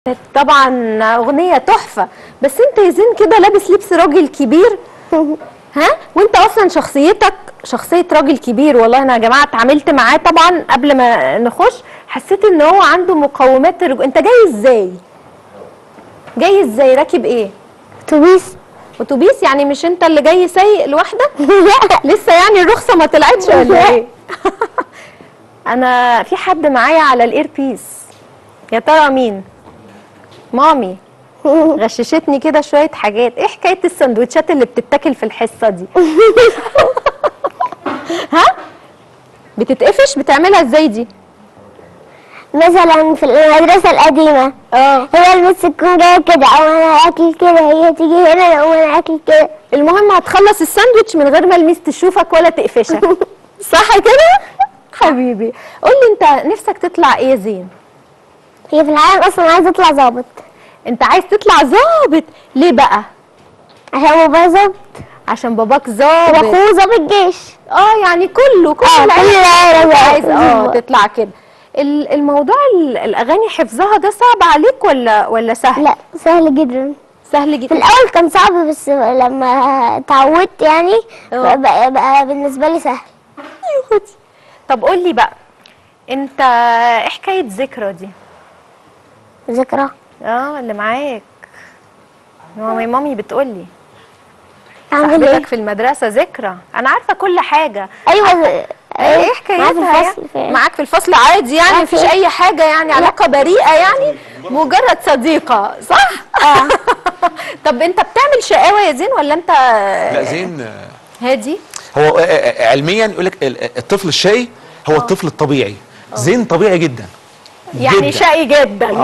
طبعا اغنيه تحفه بس انت يا زين كده لابس لبس راجل كبير ها وانت اصلا شخصيتك شخصيه راجل كبير والله انا يا جماعه اتعاملت معاه طبعا قبل ما نخش حسيت ان هو عنده مقومات الرجل انت جاي ازاي جاي ازاي راكب ايه اتوبيس اتوبيس يعني مش انت اللي جاي سايق لوحدك لسه يعني الرخصه ما طلعتش ولا ايه انا في حد معايا على الاير بيس يا ترى مين مامي غششتني كده شويه حاجات ايه حكايه السندوتشات اللي بتتاكل في الحصه دي ها بتتقفش بتعملها ازاي دي مثلا في المدرسة القديمة اه هي المس تكون جاية كده أو أنا أكل كده هي تيجي هنا أو أنا أكل كده المهم هتخلص الساندوتش من غير ما الميس تشوفك ولا تقفشك صح كده حبيبي قول لي انت نفسك تطلع ايه يا زين هي في العالم أصلا عايزة أطلع ظابط انت عايز تطلع ظابط ليه بقى عشان بابا ظابط عشان باباك ظابط وأخوه ظابط جيش اه يعني كله كل اه، كل العيلة العيلة انت بقى. عايز اه تطلع كده ال- الموضوع ال- الاغاني حفظها ده صعب عليك ولا ولا سهل لا سهل جدا سهل في جدا الأول كان صعب بس لما اتعودت يعني اه. بقى, بقى بالنسبة لي سهل ياخدي. طب قول لي بقى انت ايه حكايه ذكرى دي ذكرى اه اللي معاك مامي مامي بتقول لي أعمل إيه؟ صاحبتك في المدرسه ذكرى انا عارفه كل حاجه أيوة ايه معايا حكايتها في الفصل يعني؟ معاك في الفصل عادي يعني معاك مفيش في- اي حاجه يعني علاقه بريئه يعني مجرد صديقه صح اه طب انت بتعمل شقاوه يا زين ولا انت لا زين آه، هادي هو آه، آه، علميا يقول لك ال- الطفل الشقي هو الطفل الطبيعي زين طبيعي جدا يعني جداً. شقي جدا اه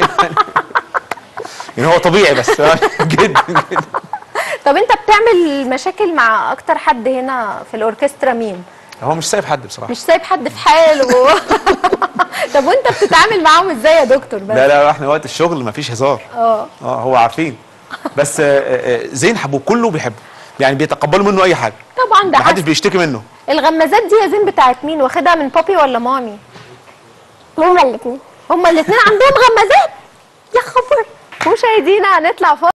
يعني هو طبيعي بس آه، جدا جدا طب انت بتعمل مشاكل مع اكتر حد هنا في الاوركسترا مين هو مش سايب حد بصراحه مش سايب حد في حاله طب وانت بتتعامل معاهم ازاي يا دكتور بس لا لا احنا وقت الشغل مفيش هزار اه اه هو عارفين بس آه، آه، زين حبوب كله بيحبه يعني بيتقبلوا منه اي حاجه طبعا ده محدش حد بيشتكي منه الغمازات دي يا زين بتاعت مين واخدها من بابي ولا مامي هما الاتنين هما الاثنين عندهم غمازات يا خبر مشاهدينا هنطلع فاصل